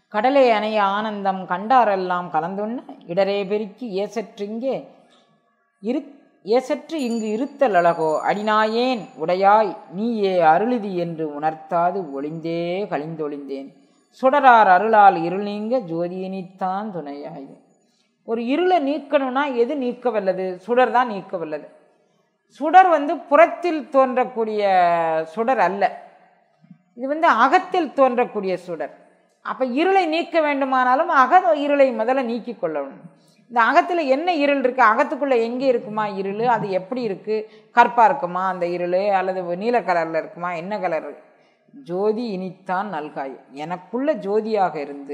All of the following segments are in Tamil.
கடலே அணைய ஆனந்தம் கண்டாரெல்லாம் கலந்துண்ண இடரே பெருக்கி ஏசற்றிங்கே இரு ஏசற்று இங்கு இருத்தல் அழகோ அடினாயேன் உடையாய் நீயே அருளிதி என்று உணர்த்தாது ஒளிந்தே கழிந்தொழிந்தேன் சுடரார் அருளால் இருள் நீங்க ஜோதியினித்தான் துணையாய் ஒரு இருளை நீக்கணும்னா எது நீக்க வல்லது சுடர் தான் நீக்க வல்லது சுடர் வந்து புறத்தில் தோன்றக்கூடிய சுடர் அல்ல இது வந்து அகத்தில் தோன்றக்கூடிய சுடர் அப்ப இருளை நீக்க வேண்டுமானாலும் அக இருளை முதல்ல நீக்கி கொள்ளணும் இந்த அகத்துல என்ன இருள் இருக்கு அகத்துக்குள்ள எங்கே இருக்குமா இருள் அது எப்படி இருக்கு கருப்பா இருக்குமா அந்த இருள் அல்லது நீல கலர்ல இருக்குமா என்ன கலர் இருக்கு ஜோதி இனித்தான் நல்காய் எனக்குள்ள ஜோதியாக இருந்து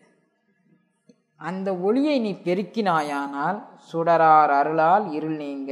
அந்த ஒளியை நீ பெருக்கினாயானால் சுடரார் அருளால் இருள் நீங்க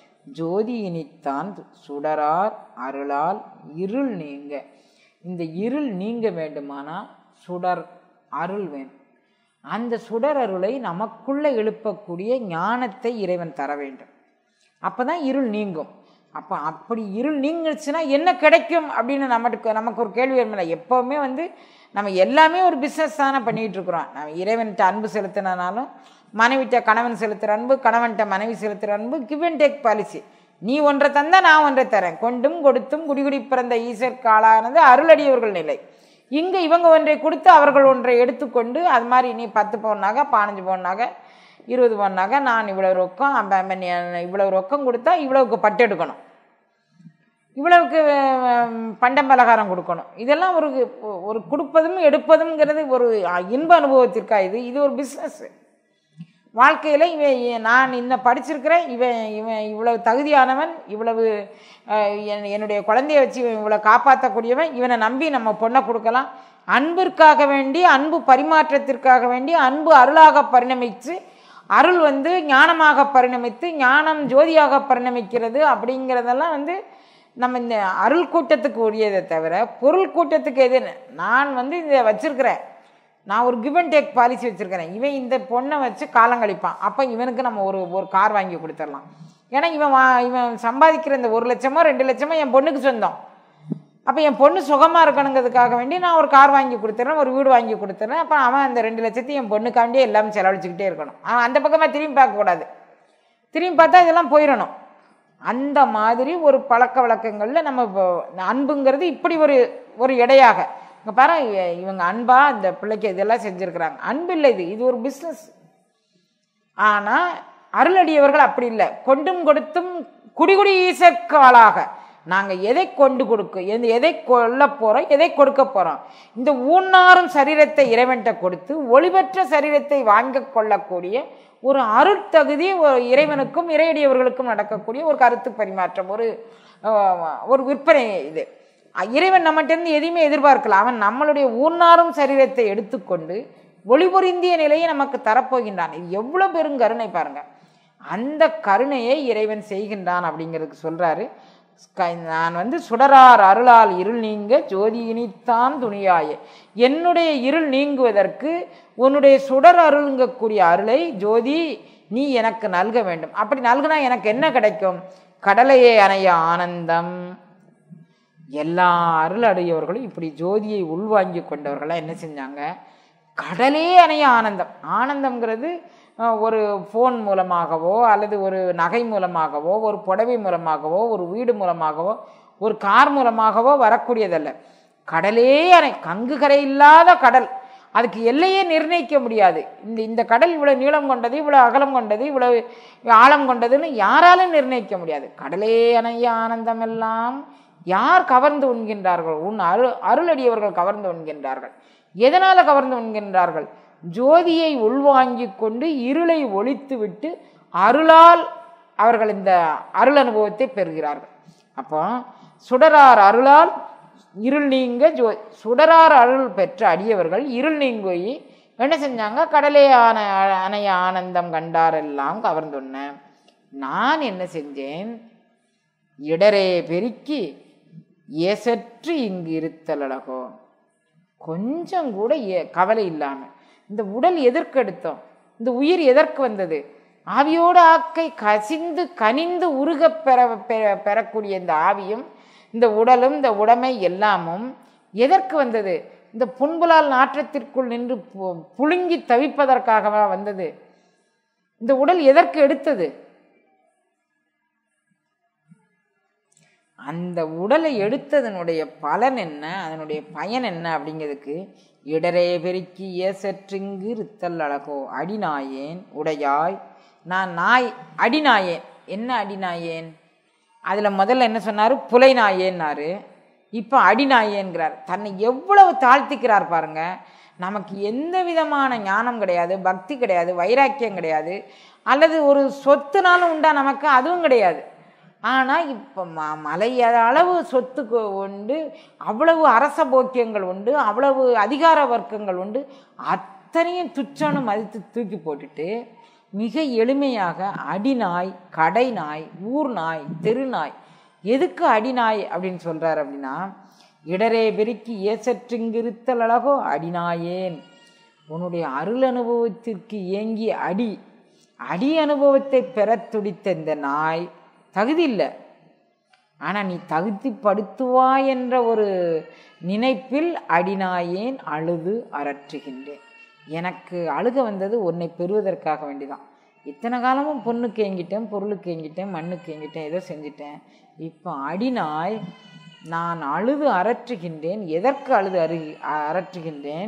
ஜோதி இனித்தான் சுடரார் அருளால் இருள் நீங்க இந்த இருள் நீங்க வேண்டுமானால் சுடர் அருள் வேணும் அந்த சுடர் அருளை நமக்குள்ள எழுப்பக்கூடிய ஞானத்தை இறைவன் தர வேண்டும் அப்பதான் இருள் நீங்கும் அப்போ அப்படி இருள் நீங்கிடுச்சுன்னா என்ன கிடைக்கும் அப்படின்னு நமக்கு நமக்கு ஒரு கேள்வி வருமில்ல எப்போவுமே வந்து நம்ம எல்லாமே ஒரு பிஸ்னஸ் தானே பண்ணிகிட்டு இருக்கிறோம் நம்ம இறைவன்கிட்ட அன்பு செலுத்தினாலும் மனைவிட்ட கணவன் செலுத்துகிற அன்பு கணவன்கிட்ட மனைவி செலுத்துகிற அன்பு கிவ் அண்ட் டேக் பாலிசி நீ ஒன்றை தந்தா நான் ஒன்றை தரேன் கொண்டும் கொடுத்தும் குடிகுடி பிறந்த ஈசற்கு ஆளானது அருளடியவர்கள் நிலை இங்கே இவங்க ஒன்றை கொடுத்து அவர்கள் ஒன்றை எடுத்துக்கொண்டு அது மாதிரி நீ பத்து பவுனாக பதினஞ்சு பவுனாக இருபது பவுனாக நான் இவ்வளவு ரொக்கம் அப்ப- அப்ப நீ இவ்வளவு ரொக்கம் கொடுத்தா இவ்வளவுக்கு பட்டு எடுக்கணும் இவ்வளவுக்கு ஹம், பண்டம் பலகாரம் கொடுக்கணும் இதெல்லாம் ஒரு ஒரு கொடுப்பதும் எடுப்பதும்ங்கிறது ஒரு இன்ப அனுபவத்திற்கா இது இது ஒரு பிஸ்னஸ் வாழ்க்கையில் இவன் நான் இன்ன படிச்சிருக்கிறேன் இவன் இவன் இவ்வளவு தகுதியானவன் இவ்வளவு அஹ், என்- என்னுடைய குழந்தைய வச்சு இவன் இவ்வளோ காப்பாற்றக்கூடியவன் இவனை நம்பி நம்ம பொண்ணை கொடுக்கலாம் அன்பிற்காக வேண்டி அன்பு பரிமாற்றத்திற்காக வேண்டி அன்பு அருளாக பரிணமித்து அருள் வந்து ஞானமாக பரிணமித்து ஞானம் ஜோதியாக பரிணமிக்கிறது அப்படிங்கிறதெல்லாம் வந்து நம்ம இந்த அருள் கூட்டத்துக்கு உரியதை தவிர பொருள் கூட்டத்துக்கு எது நான் வந்து இதை வச்சிருக்கிறேன் நான் ஒரு கிவ் அண்ட் டேக் பாலிசி வச்சிருக்கிறேன் இவன் இந்த பொண்ணை வச்சு காலம் கழிப்பான் அப்போ இவனுக்கு நம்ம ஒரு ஒரு கார் வாங்கி கொடுத்துடலாம் ஏன்னா இவன் வா இவன் சம்பாதிக்கிற இந்த ஒரு லட்சமோ ரெண்டு லட்சமோ என் பொண்ணுக்கு சொந்தம் அப்போ என் பொண்ணு சுகமாக இருக்கணுங்கிறதுக்காக வேண்டி நான் ஒரு கார் வாங்கி கொடுத்துட்றேன் ஒரு வீடு வாங்கி கொடுத்துட்றேன் அப்போ அவன் அந்த ரெண்டு லட்சத்தையும் என் பொண்ணுக்காண்டியே எல்லாம் செலவழிச்சுக்கிட்டே இருக்கணும் அவன் அந்த பக்கமாக திரும்பி பார்க்கக்கூடாது திரும்பி பார்த்தா இதெல்லாம் போயிடணும் அந்த மாதிரி ஒரு பழக்க வழக்கங்களில் நம்ம இப்போ அன்புங்கிறது இப்படி ஒரு ஒரு எடையாக இங்கே பாரு இ- இவங்க அன்பா இந்த பிள்ளைக்கு இதெல்லாம் செஞ்சுருக்கிறாங்க அன்பு இல்லை இது இது ஒரு பிஸ்னஸ் ஆனால் அருளடியவர்கள் அப்படி இல்லை கொண்டும் கொடுத்தும் குடிகுடி ஈசக்காலாக நாங்கள் எதை கொண்டு கொடுக்க எந்த எதை கொல்ல போகிறோம் எதை கொடுக்க போகிறோம் இந்த ஊன்னாரும் சரீரத்தை இறைவன்கிட்ட கொடுத்து ஒளிபெற்ற சரீரத்தை வாங்கி கொள்ளக்கூடிய ஒரு அருட்தகுதி ஒரு இறைவனுக்கும் இறையடியவர்களுக்கும் நடக்கக்கூடிய ஒரு கருத்து பரிமாற்றம் ஒரு அஹ், ஒரு விற்பனை இது அஹ், இறைவன் நம்மகிட்டேருந்து எதையுமே எதிர்பார்க்கல அவன் நம்மளுடைய ஊன்னாரும் சரீரத்தை எடுத்துக்கொண்டு ஒளிபொருந்திய நிலையை நமக்கு தரப்போகின்றான் இது எவ்வளோ பெருங்கருணை பாருங்க அந்த கருணையை இறைவன் செய்கின்றான் அப்படிங்கிறதுக்கு சொல்றாரு ஸ்க- நான் வந்து சுடரார் அருளால் இருள் நீங்க ஜோதி இனித்தான் துணியாயே என்னுடைய இருள் நீங்குவதற்கு உன்னுடைய சுடர் அருள்ங்கக்கூடிய அருளை ஜோதி நீ எனக்கு நல்க வேண்டும் அப்படி நல்குனா எனக்கு என்ன கிடைக்கும் கடலையே அணைய ஆனந்தம் எல்லா அருள் அடையவர்களும் இப்படி ஜோதியை உள்வாங்கி கொண்டவர்களாம் என்ன செஞ்சாங்க கடலே அணைய ஆனந்தம் ஆனந்தம்ங்கிறது அஹ், ஒரு ஃபோன் மூலமாகவோ அல்லது ஒரு நகை மூலமாகவோ ஒரு புடவை மூலமாகவோ ஒரு வீடு மூலமாகவோ ஒரு கார் மூலமாகவோ வரக்கூடியதல்ல கடலே அணை கங்கு கரை இல்லாத கடல் அதுக்கு எல்லையே நிர்ணயிக்க முடியாது இந்த இந்த கடல் இவ்வளவு நீளம் கொண்டது இவ்வளவு அகலம் கொண்டது இவ்வளவு ஆழம் கொண்டதுன்னு யாராலும் நிர்ணயிக்க முடியாது கடலே அணைய ஆனந்தம் எல்லாம் யார் கவர்ந்து உண்கின்றார்கள் உன் அரு அருளடியவர்கள் கவர்ந்து உண்கின்றார்கள் எதனால கவர்ந்து உண்கின்றார்கள் ஜோதியை உள்வாங்கிக் கொண்டு இருளை ஒழித்து விட்டு அருளால் அவர்கள் இந்த அருள் அனுபவத்தை பெறுகிறார்கள் அப்போ சுடரார் அருளால் இருள் நீங்க ஜோ சுடரார் அருள் பெற்ற அடியவர்கள் இருள் நீங்கி என்ன செஞ்சாங்க கடலே ஆன அணைய ஆனந்தம் கண்டாரெல்லாம் கவர்ந்துண்ண நான் என்ன செஞ்சேன் இடரே பெருக்கி ஏசற்று இங்கு இருத்தல் அழகோ கொஞ்சம் கூட ஏ- கவலை இல்லாம இந்த உடல் எதற்கு எடுத்தோம் இந்த உயிர் எதற்கு வந்தது ஆவியோட ஆக்கை கசிந்து கனிந்து உருக பெற பெற- பெறக்கூடிய இந்த ஆவியும் இந்த உடலும் இந்த உடைமை எல்லாமும் எதற்கு வந்தது இந்த புண்புலால் நாற்றத்திற்குள் நின்று பு- புழுங்கி தவிப்பதற்காகவா வந்தது இந்த உடல் எதற்கு எடுத்தது அந்த உடலை எடுத்ததனுடைய பலன் என்ன அதனுடைய பயன் என்ன அப்படிங்கிறதுக்கு இடரே பெருக்கி ஏசற்றிங்கு இருத்தல் அழகோ அடிநாயேன் உடையாய் நான் நாய் அடிநாயேன் என்ன அடிநாயேன் அதில் முதல்ல என்ன சொன்னார் புலை நாயேன்னாரு இப்போ அடிநாயேன்கிறார் தன்னை எவ்வளவு தாழ்த்திக்கிறார் பாருங்க நமக்கு எந்த விதமான ஞானம் கிடையாது பக்தி கிடையாது வைராக்கியம் கிடையாது அல்லது ஒரு சொத்துனாலும் உண்டா நமக்கு அதுவும் கிடையாது ஆனால் இப்போ ம மலை அளவு சொத்துக்கு உண்டு அவ்வளவு அரச போக்கியங்கள் உண்டு அவ்வளவு அதிகார வர்க்கங்கள் உண்டு அத்தனையும் துச்சம்னு மதித்து தூக்கி போட்டுட்டு மிக எளிமையாக அடிநாய் கடை நாய் ஊர் நாய் தெரு நாய் எதுக்கு அடிநாய் அப்படின்னு சொல்றார் அப்படின்னா இடரே பெருக்கி ஏசற்றுங்கிருத்தல் அழகோ அடிநாயேன் உன்னுடைய அருள் அனுபவத்திற்கு ஏங்கி அடி அடி அனுபவத்தை பெறத் துடித்த இந்த நாய் தகுதி இல்லை ஆனால் நீ தகுதிப்படுத்துவாய் என்ற ஒரு நினைப்பில் அடிநாயேன் அழுது அரற்றுகின்றேன் எனக்கு அழுக வந்தது உன்னை பெறுவதற்காக வேண்டிதான் இத்தனை காலமும் பொண்ணுக்கு ஏங்கிட்டேன் பொருளுக்கு ஏங்கிட்டேன் மண்ணுக்கு ஏங்கிட்டேன் ஏதோ செஞ்சிட்டேன் இப்போ அடிநாய் நான் அழுது அரற்றுகின்றேன் எதற்கு அழுது அரு அரற்றுகின்றேன்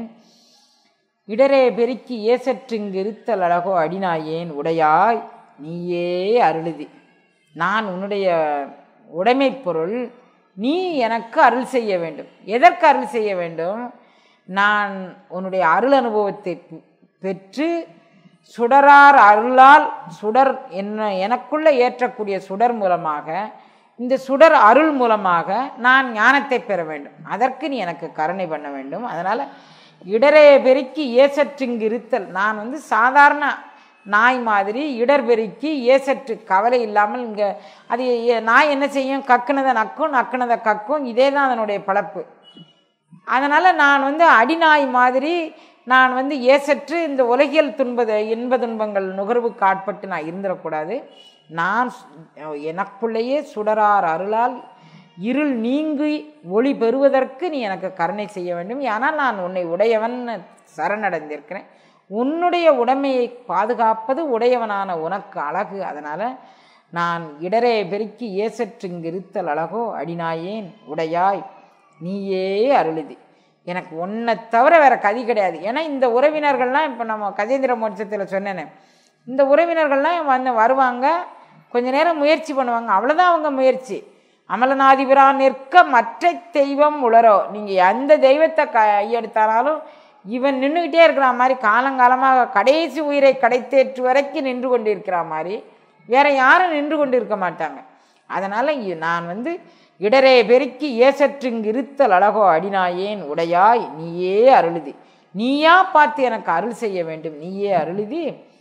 இடரே பெருக்கி ஏசற்றுங்கு இருத்தல் அழகோ அடிநாயேன் உடையாய் நீயே அருளுதி நான் உன்னுடைய உடைமைப் பொருள் நீ எனக்கு அருள் செய்ய வேண்டும் எதற்கு அருள் செய்ய வேண்டும் நான் உன்னுடைய அருள் அனுபவத்தை பெ- பெற்று சுடரார் அருளால் சுடர் என்ன எனக்குள்ள ஏற்றக்கூடிய சுடர் மூலமாக இந்த சுடர் அருள் மூலமாக நான் ஞானத்தை பெற வேண்டும் அதற்கு நீ எனக்கு கருணை பண்ண வேண்டும் அதனால் இடரே பெருக்கி ஏசற்றுங்கு இருத்தல் நான் வந்து சாதாரண நாய் மாதிரி இடர் பெருக்கி ஏசற்று கவலை இல்லாமல் இங்கே அது எ- நாய் என்ன செய்யும் கக்குனதை நக்கும் நக்குனதை கக்கும் இதே தான் அதனுடைய பழப்பு அதனால் நான் வந்து அடிநாய் மாதிரி நான் வந்து ஏசற்று இந்த உலகியல் துன்பத இன்ப துன்பங்கள் நுகர்வுக்கு ஆட்பட்டு நான் இருந்துடக்கூடாது நான் சு- எனக்குள்ளேயே சுடரார் அருளால் இருள் நீங்கி ஒளி பெறுவதற்கு நீ எனக்கு கருணை செய்ய வேண்டும் ஏனால் நான் உன்னை உடையவன் சரணடைந்திருக்கிறேன் உன்னுடைய உடைமையை பாதுகாப்பது உடையவனான உனக்கு அழகு அதனால் நான் இடரே பெருக்கி ஏசற்றுங்கு இருத்தல் அழகோ அடிநாயேன் உடையாய் நீயே அருளுதி எனக்கு ஒன்றை தவிர வேற கதி கிடையாது ஏன்னா இந்த உறவினர்கள்லாம் இப்போ நம்ம கஜேந்திர மோட்சத்தில் சொன்னேனே இந்த உறவினர்கள்லாம் வந்து வருவாங்க கொஞ்ச நேரம் முயற்சி பண்ணுவாங்க அவ்வளோதான் அவங்க முயற்சி அமலநாதிபிரான் நிற்க மற்ற தெய்வம் உளரோ நீங்கள் எந்த தெய்வத்தை கையெடுத்தாலும் இவன் நின்றுக்கிட்டே இருக்கிற மாதிரி காலங்காலமாக கடைசி உயிரை கடைத்தேற்று வரைக்கும் நின்று கொண்டு இருக்கிற மாதிரி வேற யாரும் நின்று கொண்டு இருக்க மாட்டாங்க அதனால் நான் வந்து இடரே பெருக்கி ஏசற்றுங்கு இருத்தல் அழகோ அடிநாயேன் உடையாய் நீயே அருளுதி நீயா பார்த்து எனக்கு அருள் செய்ய வேண்டும் நீயே அருளுதி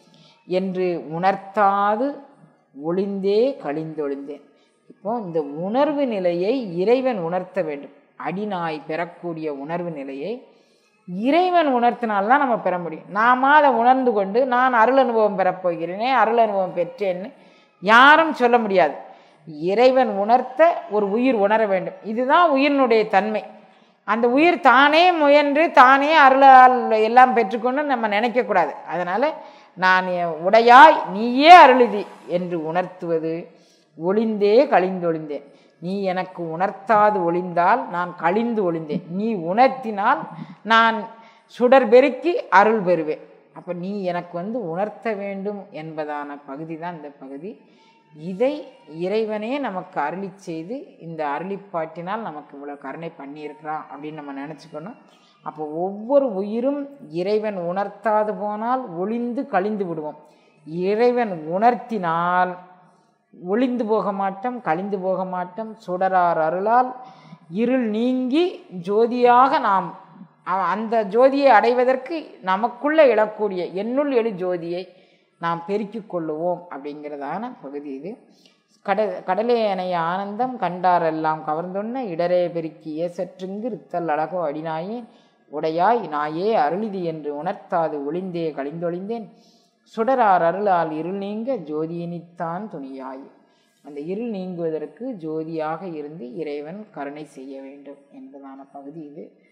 என்று உணர்த்தாது ஒளிந்தே கழிந்தொழிந்தேன் இப்போ இந்த உணர்வு நிலையை இறைவன் உணர்த்த வேண்டும் அடிநாய் பெறக்கூடிய உணர்வு நிலையை இறைவன் உணர்த்தினால்தான் நம்ம பெற முடியும் நாம அதை உணர்ந்து கொண்டு நான் அருள் அனுபவம் பெறப் போகிறேனே அருள் அனுபவம் பெற்றேன்னு யாரும் சொல்ல முடியாது இறைவன் உணர்த்த ஒரு உயிர் உணர வேண்டும் இதுதான் உயிரினுடைய தன்மை அந்த உயிர் தானே முயன்று தானே அருளால் எல்லாம் பெற்றுக்கொண்டு நம்ம நினைக்கக்கூடாது அதனால் நான் என் உடையாய் நீயே அருளுதி என்று உணர்த்துவது ஒளிந்தே கழிந்தொழிந்தேன் நீ எனக்கு உணர்த்தாது ஒளிந்தால் நான் கழிந்து ஒளிந்தேன் நீ உணர்த்தினால் நான் சுடர் பெருக்கி அருள் பெறுவேன் அப்போ நீ எனக்கு வந்து உணர்த்த வேண்டும் என்பதான பகுதி தான் இந்த பகுதி இதை இறைவனே நமக்கு அருளி செய்து இந்த அருளிப்பாட்டினால் நமக்கு இவ்வளோ கருணை பண்ணியிருக்கிறான் அப்படின்னு நம்ம நினச்சிக்கணும் அப்போ ஒவ்வொரு உயிரும் இறைவன் உணர்த்தாது போனால் ஒளிந்து கழிந்து விடுவோம் இறைவன் உணர்த்தினால் ஒளிந்து போக மாட்டோம் கழிந்து போக மாட்டோம் சுடரார் அருளால் இருள் நீங்கி ஜோதியாக நாம் அ- அந்த ஜோதியை அடைவதற்கு நமக்குள்ள எழக்கூடிய என்னுள் எழு ஜோதியை நாம் பெருக்கிக் கொள்ளுவோம் அப்படிங்கிறதான பகுதி இது கட கடலே அணைய ஆனந்தம் கண்டாரெல்லாம் கவர்ந்தொன்ன இடரே பெருக்கி ஏசற்றுங்கு இருத்தல் அழகோ அடிநாயே உடையாய் நாயே அருளிதி என்று உணர்த்தாது ஒளிந்தே கழிந்தொழிந்தேன் சுடரார் அருளால் இருள் நீங்க ஜோதியினித்தான் துணியாய் அந்த இருள் நீங்குவதற்கு ஜோதியாக இருந்து இறைவன் கருணை செய்ய வேண்டும் என்பதான பகுதி இது